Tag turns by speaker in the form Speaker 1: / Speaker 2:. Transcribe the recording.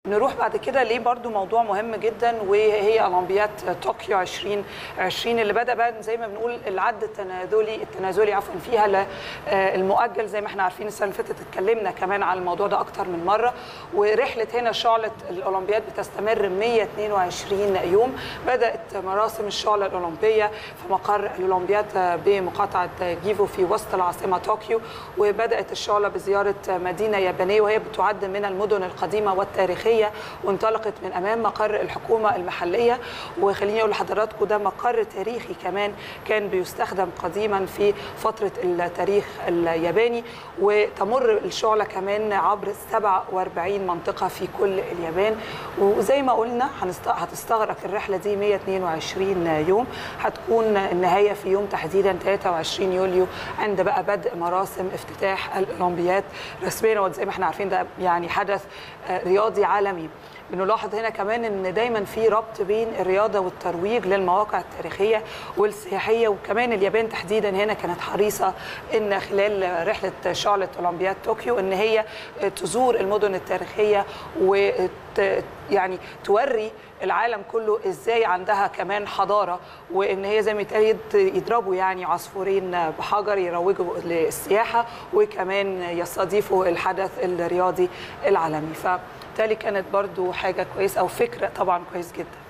Speaker 1: نروح بعد كده ليه برضو موضوع مهم جدا وهي اولمبياد طوكيو 2020 اللي بدا بقى زي ما بنقول العد التنازلي التنازلي عفوا فيها المؤجل زي ما احنا عارفين السنه اللي فاتت اتكلمنا كمان على الموضوع ده اكتر من مره ورحله هنا شعله الاولمبياد بتستمر 122 يوم بدات مراسم الشعله الاولمبيه في مقر الاولمبياد بمقاطعه جيفو في وسط العاصمه طوكيو وبدات الشعله بزياره مدينه يابانيه وهي بتعد من المدن القديمه والتاريخيه وانطلقت من امام مقر الحكومه المحليه وخليني اقول لحضراتكم ده مقر تاريخي كمان كان بيستخدم قديما في فتره التاريخ الياباني وتمر الشعله كمان عبر 47 منطقه في كل اليابان وزي ما قلنا هتستغرق الرحله دي 122 يوم هتكون النهايه في يوم تحديدا 23 يوليو عند بقى بدء مراسم افتتاح الاولمبياد رسميا وزي ما احنا عارفين ده يعني حدث رياضي عالمي بنلاحظ هنا كمان ان دايما في ربط بين الرياضه والترويج للمواقع التاريخيه والسياحيه وكمان اليابان تحديدا هنا كانت حريصه ان خلال رحله شعله اولمبياد طوكيو ان هي تزور المدن التاريخيه و يعني توري العالم كله ازاي عندها كمان حضاره وان هي زي ما يتقال يضربوا يعني عصفورين بحجر يروجوا للسياحه وكمان يستضيفوا الحدث الرياضي العالمي فبالتالي كانت برضو حاجه كويسه او فكره طبعا كويس جدا